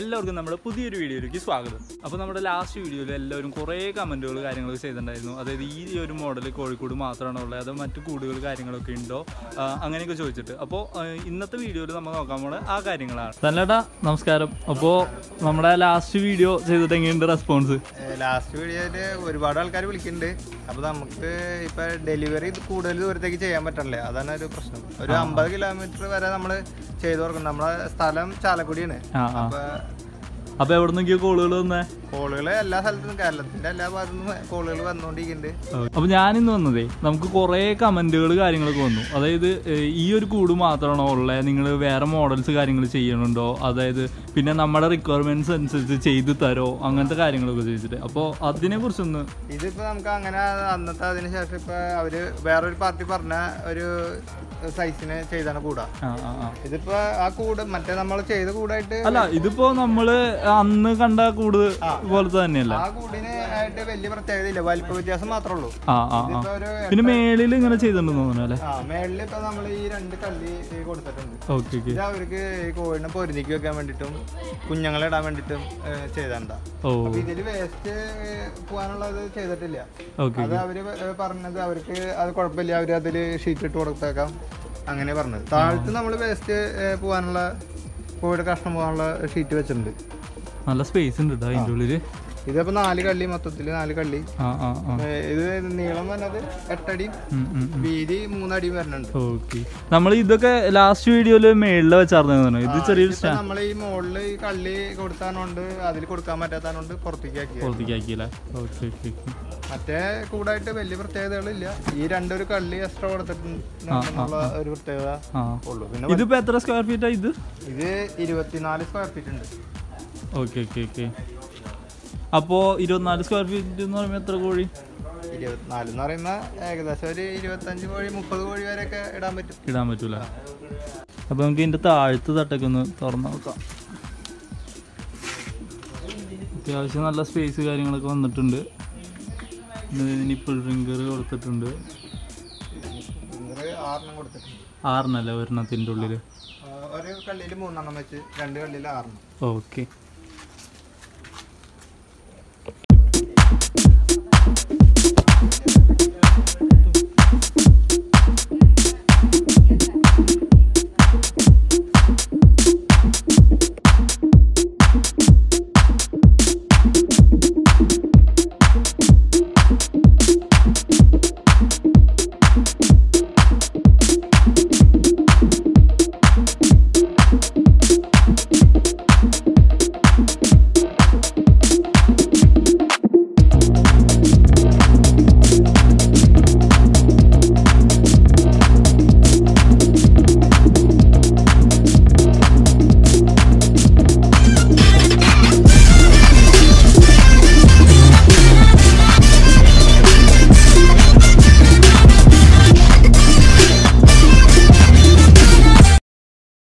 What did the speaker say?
എല്ലാവർക്കും നമ്മുടെ പുതിയൊരു വീഡിയോയിലേക്ക് സ്വാഗതം അപ്പോൾ നമ്മുടെ ലാസ്റ്റ് വീഡിയോയിൽ എല്ലാവരും കുറേ കമൻറ്റുകൾ കാര്യങ്ങളൊക്കെ ചെയ്തിട്ടുണ്ടായിരുന്നു അതായത് ഈ ഒരു മോഡൽ കോഴിക്കോട് മാത്രമാണോ ഉള്ളത് അതോ മറ്റു കൂടുകൾ കാര്യങ്ങളൊക്കെ ഉണ്ടോ ആ, അങ്ങനെയൊക്കെ ചോദിച്ചിട്ട് അപ്പോൾ ഇന്നത്തെ വീഡിയോയിൽ നമ്മൾ നോക്കാൻ പോകുന്നത് ആ കാര്യങ്ങളാണ് തന്നെടാ നമസ്കാരം അപ്പോൾ നമ്മുടെ ലാസ്റ്റ് വീഡിയോ ചെയ്തിട്ട് എങ്ങനെയുണ്ട് റെസ്പോൺസ് ലാസ്റ്റ് വീഡിയോയില് ഒരുപാട് ആൾക്കാർ വിളിക്കുന്നുണ്ട് അപ്പൊ നമുക്ക് ഇപ്പൊ ഡെലിവറി കൂടുതൽ ദൂരത്തേക്ക് ചെയ്യാൻ പറ്റണില്ല അതാണ് ഒരു പ്രശ്നം ഒരു അമ്പത് കിലോമീറ്റർ വരെ നമ്മൾ ചെയ്തു കൊടുക്കണം നമ്മളെ സ്ഥലം ചാലക്കുടിയാണ് ആ ആ അപ്പൊ അപ്പോൾ എവിടെ നിന്നൊക്കെയോ കോളുകൾ വന്നേ കോളുകൾ എല്ലാ സ്ഥലത്തും കേരളത്തിന്റെ എല്ലാ ഭാഗത്തു നിന്നും കോളുകൾ വന്നുകൊണ്ടിരിക്കുന്നുണ്ട് അപ്പൊ ഞാനിന്ന് വന്നതേ നമുക്ക് കുറേ കമന്റുകൾ കാര്യങ്ങളൊക്കെ വന്നു അതായത് ഏഹ്, ഈ ഒരു കൂട് മാത്രമാണോ ഉള്ളത് നിങ്ങൾ വേറെ മോഡൽസ് കാര്യങ്ങൾ ചെയ്യണുണ്ടോ അതായത് പിന്നെ നമ്മുടെ റിക്വയർമെന്റ്സ് അനുസരിച്ച് ചെയ്തു തരോ അങ്ങനത്തെ കാര്യങ്ങളൊക്കെ ചോദിച്ചിട്ട് അപ്പോൾ അതിനെ കുറിച്ചൊന്ന് ഇതിപ്പോ നമുക്ക് അങ്ങനെ അന്നത്തെ അതിന് ശേഷം ഇപ്പൊ അവര് വേറൊരു പാർട്ടി പറഞ്ഞ ഒരു സൈസിന് ചെയ്താണ് കൂടാ ആ ആ ആ ഇതിപ്പോ ആ കൂട് മറ്റേ നമ്മൾ ചെയ്ത കൂടായിട്ട് അല്ല ഇതിപ്പോ നമ്മള് അന്ന് കണ്ട കൂട് പോലത്തെ തന്നെയല്ല ആ കൂടിന് ആയിട്ട് വലിയ പ്രത്യേകത ഇല്ല വലിപ്പ വ്യത്യാസം മാത്രമേ ഉള്ളൂ ആ ആ ആ ഇതിപ്പോ ഒരു പിന്നെ മേളിൽ ഇങ്ങനെ ചെയ്തിട്ടുണ്ടെന്ന് തോന്നുന്നു അല്ലേ ആ മേളിൽ ഇപ്പൊ നമ്മൾ ഈ രണ്ട് കള്ളി ഈ കൊടുത്തിട്ടുണ്ട് ഓക്കെ ഓക്കെ ഇത് അവർക്ക് ഈ കോഴിനെ പൊരുതിക്ക് വെക്കാൻ വേണ്ടിട്ടും കുഞ്ഞുങ്ങളെ ഇടാൻ വേണ്ടിട്ടും ചെയ്തണ്ട ഓ അപ്പൊ ഇതില് വേസ്റ്റ് പോകാനുള്ളത് ചെയ്തിട്ടില്ല ഓക്കെ അത് അവര് പ- പറഞ്ഞത് അവർക്ക് അത് കുഴപ്പമില്ല അവര് അതില് ഷീറ്റ് ഇട്ട് കൊടുത്തേക്കാം അങ്ങനെ പറഞ്ഞത് താഴത്ത് നമ്മൾ വേസ്റ്റ് പോകാനുള്ള കോഴിയുടെ കഷ്ണം പോകാനുള്ള ഷീറ്റ് വെച്ചിട്ടുണ്ട് നല്ല സ്പേസ് ഉണ്ട് കേട്ടോ അതിൻ്റെ ഉള്ളില് ഇതിപ്പോ നാല് കള്ളി മൊത്തത്തില് നാല് കള്ളി ആ ആ ആ ഏ, ഇത് നീളം വന്നത് എട്ടടി ഉം, ഉം, ഉം. വീതി മൂന്നടിയും വരുന്നുണ്ട് ഓക്കെ നമ്മൾ ഇതൊക്കെ ലാസ്റ്റ് വീഡിയോയില് മേളിൽ വെച്ചാർന്നു ഇത് ചെറിയൊരു ഇപ്പൊ നമ്മൾ ഈ മുകളില് ഈ കള്ളി കൊടുത്താനോണ്ട് അതിൽ കൊടുക്കാൻ പറ്റാത്തതുകൊണ്ട് പുറത്തേക്ക് ആക്കി പുറത്തേക്ക് ആക്കിയില്ല ഓക്കെ ഓക്കെ മറ്റേ കൂടായിട്ട് വലിയ പ്രത്യേകതകളില്ല ഈ രണ്ടൊരു കള്ളി എക്സ്ട്രാ കൊടുത്തിട്ടുള്ള ഒരു പ്രത്യേകത ആ ഉള്ളൂ പിന്നെ ഇതിപ്പോ എത്ര സ്ക്വയർ ഫീറ്റാ ഇത് ഇത് ഇരുപത്തിനാല് സ്ക്വയർ ഫീറ്റ് ഉണ്ട് ഓക്കെ ഓക്കെ ഓക്കെ അപ്പോ ഇരുപത്തിനാല് സ്ക്വയർ ഫീറ്റ് എന്ന് പറയുമ്പോൾ എത്ര കോഴി ഇരുപത്തിനാല് എന്ന് പറയുമ്പോ ഏകദേശം ഒരു ഇരുപത്തഞ്ച് കോഴി മുപ്പത് കോഴി വരെയൊക്കെ ഇടാൻ പറ്റും ഇടാൻ പറ്റൂല അപ്പൊ നമുക്ക് ഇതിന്റെ താഴത്ത് തട്ടൊക്കെ ഒന്ന് തുറന്നു നോക്കാം അത്യാവശ്യം നല്ല സ്പേസ് കാര്യങ്ങളൊക്കെ വന്നിട്ടുണ്ട് നിപ്പിൾ റിങ്കർ കൊടുത്തിട്ടുണ്ട് ഇത് ആറെണ്ണം കൊടുത്തിട്ടുണ്ട് ആറിനല്ലേ ഒരെണ്ണത്തിൻ്റെ ഉള്ളിൽ ആ, ഒരു കള്ളിയിൽ മൂന്നെണ്ണം വെച്ച് രണ്ട് കള്ളിയിൽ ആറെണ്ണം ഓക്കെ